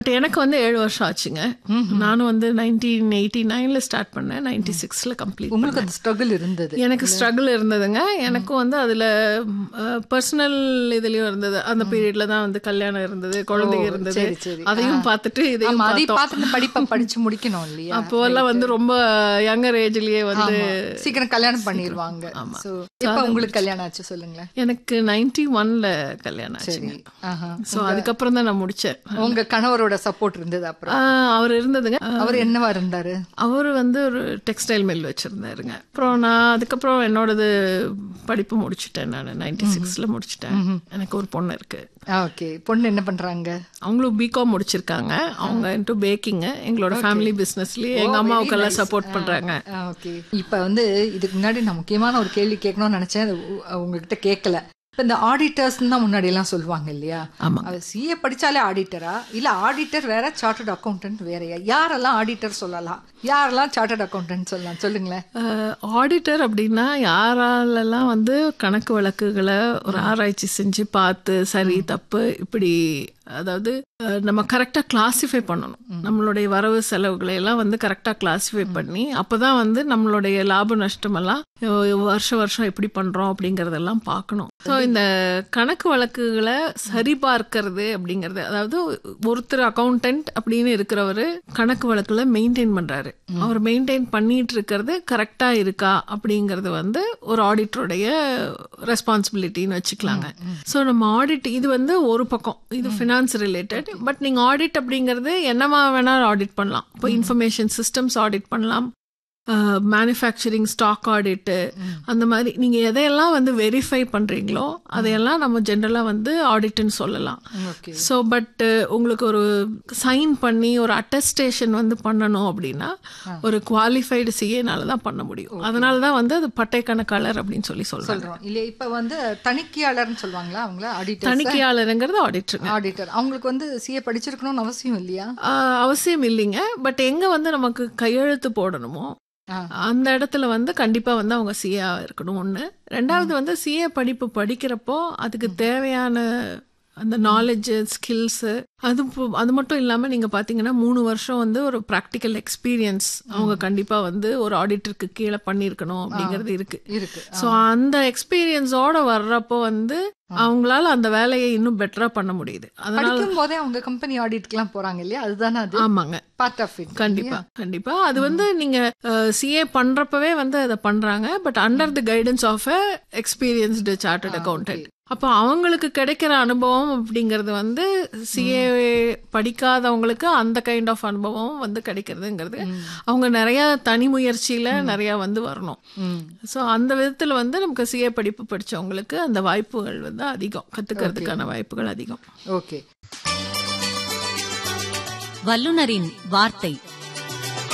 But எனக்கு வந்து ஏழு வருஷம் ஆச்சுங்க நானும் வந்து நைன்டீன் எயிட்டி நைன்ல ஸ்டார்ட் பண்ணேன் நைன்டி சிக்ஸ்ல கம்ப்ளீட் உங்களுக்கு அந்த ஸ்ட்ரகிள் இருந்தது எனக்கு ஸ்ட்ரகிள் இருந்ததுங்க எனக்கும் வந்து அதுல பர்சனல் இதுலயும் இருந்தது அந்த பீரியட்ல தான் வந்து கல்யாணம் இருந்தது குழந்தைங்க இருந்தது சரி, சரி. அதையும் பார்த்துட்டு இதையும் ஆமா அதை பார்த்தோம் பார்த்து இந்த படிப்பை படிச்சு முடிக்கணும் இல்லையா அப்போல்லாம் வந்து ரொம்ப யங்கர் ஏஜ்லயே வந்து ஆமா. சீக்கிரம் கல்யாணம் பண்ணிடுவாங்க சோ இப்ப உங்களுக்கு கல்யாணம் ஆச்சு சொல்லுங்களேன் எனக்கு நைன்டி ஒன்ல கல்யாணம் ஆச்சுங்க ஆஹா. ஸோ அதுக்கப்புறம் தான் நான் முடிச்சேன் உங்க கணவரோட சப்போர்ட் இருந்தது அப்புறம் ஆஹ் அவர் இருந்ததுங்க அவர் என்னவா இருந்தாரு அவர் வந்து ஒரு டெக்ஸ்டைல் மில் வச்சிருந்தாருங்க அப்புறம் நான் அதுக்கப்புறம் என்னோடது படிப்பு முடிச்சிட்டேன் நான் நைன்டி சிக்ஸ்ல முடிச்சிட்டேன் எனக்கு ஒரு பொண்ணு இருக்கு ஓகே பொண்ணு என்ன பண்றாங்க அவங்களும் பிகாம் முடிச்சிருக்காங்க அவங்க இன்ட்டு பேக்கிங் எங்களோட ஃபேமிலி பிசினஸ்லயே எங்க அம்மாவுக்கெல்லாம் சப்போர்ட் பண்றாங்க ஓகே இப்ப வந்து இதுக்கு முன்னாடி நான் முக்கியமான ஒரு கேள்வி கேட்கணும்னு நினைச்சேன் அது உ- உங்ககிட்ட கேட்கல இப்ப இந்த ஆடிட்டர்ஸ் தான் முன்னாடி எல்லாம் சொல்லுவாங்க இல்லையா ஆமா. அவர் சிஏ படிச்சாலே ஆடிட்டரா இல்ல ஆடிட்டர் வேற சார்ட்டர்ட் அக்கௌண்டன்ட் வேறயா யாரெல்லாம் ஆடிட்டர் சொல்லலாம் யாரெல்லாம் சார்ட்டர்ட் அக்கௌண்டன்ட் சொல்லலாம் சொல்லுங்களேன் ஆடிட்டர் அப்படின்னா யாராலெல்லாம் வந்து கணக்கு வழக்குகளை ஒரு ஆராய்ச்சி செஞ்சு பார்த்து சரி தப்பு இப்படி அதாவது அஹ், நம்ம கரெக்டாக கிளாசிஃபை பண்ணணும் நம்மளுடைய வரவு செலவுகளை எல்லாம் வந்து கரெக்டாக கிளாசிஃபை பண்ணி அப்பதான் வந்து நம்மளுடைய லாப நஷ்டமெல்லாம் அஹ், வருஷம் வருஷம் எப்படி பண்றோம் அப்படிங்கறதெல்லாம் பார்க்கணும் ஸோ இந்த கணக்கு வழக்குகளை சரிபார்க்கறது அப்படிங்கிறது அதாவது ஒருத்தர் அக்கௌண்டன்ட் அப்படின்னு இருக்கிறவரு கணக்கு வழக்குல மெயின்டைன் பண்றாரு அவர் மெயின்டைன் பண்ணிட்டு இருக்கிறது கரெக்டா இருக்கா அப்படிங்கறது வந்து ஒரு ஆடிட்டருடைய ரெஸ்பான்சிபிலிட்டின்னு வச்சுக்கலாங்க ஸோ நம்ம ஆடிட் இது வந்து ஒரு பக்கம் இது ஃபினான்ஸ் ரிலேட்டட் பட் நீங்க ஆடிட் அப்படிங்கிறது என்னமா வேணாலும் ஆடிட் பண்ணலாம் இப்போ இன்ஃபர்மேஷன் சிஸ்டம்ஸ் ஆடிட் பண்ணலாம் மேனுஃபேக்சரிங் ஸ்டாக் ஆடிட்டு அந்த மாதிரி நீங்க எதையெல்லாம் வந்து வெரிஃபை பண்றீங்களோ அதையெல்லாம் நம்ம ஜென்ரலா வந்து ஆடிட்னு சொல்லலாம் ஓகே ஸோ பட் உங்களுக்கு ஒரு சைன் பண்ணி ஒரு அட்டஸ்டேஷன் வந்து பண்ணணும் அப்படின்னா ஒரு குவாலிஃபைடு சிஏனால தான் பண்ண முடியும் அதனால தான் வந்து அது பட்டை கணக்காளர் அப்படின்னு சொல்லி சொல்றாங்க சொல்றோம் இல்ல இப்ப வந்து தணிக்கையாளர்னு சொல்லுவாங்களா அவங்கள ஆடிட்டர் தணிக்கையாளருங்கிறது ஆடிட்டருங்க ஆடிட்டர் அவங்களுக்கு வந்து சிஏ படிச்சிருக்கணும்னு அவசியம் இல்லையா ஆஹ் அவசியம் இல்லைங்க பட் எங்க வந்து நமக்கு கையெழுத்து போடணுமோ ஆ. அந்த இடத்துல வந்து கண்டிப்பா வந்து அவங்க சிஏ இருக்கணும் ஒண்ணு ரெண்டாவது வந்து சிஏ படிப்பு படிக்கிறப்போ அதுக்கு தேவையான அந்த நாலேஜ் ஸ்கில்ஸ் அது போ- அது மட்டும் இல்லாம நீங்க பாத்தீங்கன்னா மூணு வருஷம் வந்து ஒரு ப்ராக்டிக்கல் எக்ஸ்பீரியன்ஸ் அவங்க கண்டிப்பா வந்து ஒரு ஆடிட்டருக்கு கீழே பண்ணியிருக்கணும் அப்படிங்கிறது இருக்கு இருக்கு ஸோ அந்த எக்ஸ்பீரியன்ஸோட வர்றப்போ வந்து அவங்களால அந்த வேலையை இன்னும் பெட்டரா பண்ண முடியுது அதனால படிக்கும் போதே அவங்க கம்பெனி ஆடிட்க்குலாம் போறாங்க இல்லையா அதுதானே அது ஆமாங்க பார்ட் ஆஃப் இட் கண்டிப்பா கண்டிப்பா அது வந்து நீங்க சிஏ பண்றப்பவே வந்து அதை பண்றாங்க but under the guidance of a experienced chartered accountant அப்போ அவங்களுக்கு கிடைக்கிற அனுபவம் அப்படிங்கிறது வந்து சிஏ படிக்காதவங்களுக்கு அந்த கைண்ட் ஆஃப் அனுபவம் வந்து கிடைக்கிறதுங்கிறது அவங்க நிறைய தனி முயற்சியில நிறைய வந்து வரணும் ஸோ அந்த விதத்துல வந்து நமக்கு சிஏ படிப்பு படிச்சவங்களுக்கு அந்த வாய்ப்புகள் வந்து அதிகம் கத்துக்கிறதுக்கான வாய்ப்புகள் அதிகம் ஓகே வல்லுனரின் வார்த்தை